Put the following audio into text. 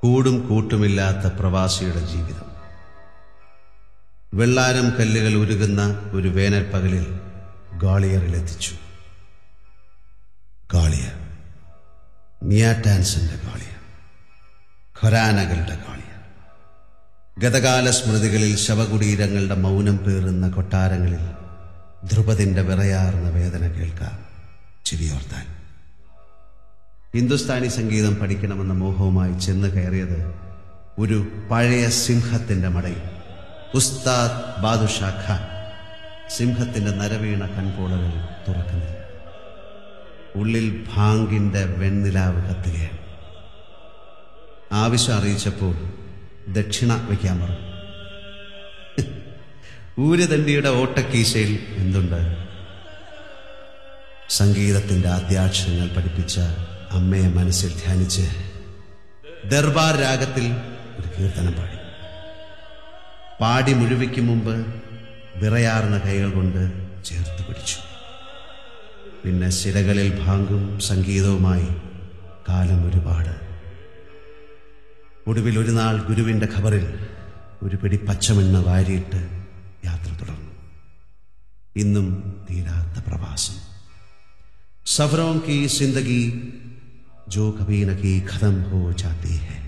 കൂടും കൂട്ടുമില്ലാത്ത പ്രവാസിയുടെ ജീവിതം വെള്ളാരം കല്ലുകൾ ഉരുകുന്ന ഒരു വേനൽ പകലിൽ ഗാളിയറിലെത്തിച്ചു ഗാളിയർ മിയാറ്റാൻസിന്റെ ഗാളിയർ ഖൊരാനകളുടെ ഗാളിയർ ഗതകാല സ്മൃതികളിൽ ശവകുടീരങ്ങളുടെ മൗനം പേറുന്ന കൊട്ടാരങ്ങളിൽ ധ്രുപതിന്റെ വിറയാർന്ന വേദന കേൾക്കാം ചിരിയോർത്താൻ ഹിന്ദുസ്ഥാനി സംഗീതം പഠിക്കണമെന്ന മോഹവുമായി ചെന്ന് കയറിയത് ഒരു പഴയ സിംഹത്തിന്റെ മടയിൽ ഉസ്താദ് ബാദുഷാ ഖാൻ സിംഹത്തിന്റെ നരവീണ കൺപോളകൾ തുറക്കുന്നില്ല ഉള്ളിൽ ഭാങ്കിന്റെ വെണ്ണിലാവ് കത്തുകയാണ് ആവശ്യം അറിയിച്ചപ്പോൾ ദക്ഷിണ വയ്ക്കാൻ പറഞ്ഞു ഊരുതണ്ടിയുടെ ഓട്ടക്കീശയിൽ എന്തുണ്ട് സംഗീതത്തിന്റെ ആദ്യാക്ഷരങ്ങൾ പഠിപ്പിച്ച അമ്മയെ മനസ്സിൽ ധ്യാനിച്ച് ദർബാർ രാഗത്തിൽ ഒരു കീർത്തനം പാടി പാടി മുഴുവിക്കും മുമ്പ് വിറയാർന്ന കൈകൾ കൊണ്ട് ചേർത്ത് പിടിച്ചു പിന്നെ ശിരകളിൽ ഭാങ്കും സംഗീതവുമായി കാലം ഒരുപാട് ഒടുവിൽ ഒരു നാൾ ഗുരുവിന്റെ ഖബറിൽ ഒരു പിടി പച്ചമണ്ണ് വാരിയിട്ട് യാത്ര തുടർന്നു ഇന്നും തീരാത്ത പ്രവാസം सफरों की जिंदगी जो कभी न की खत्म हो जाती है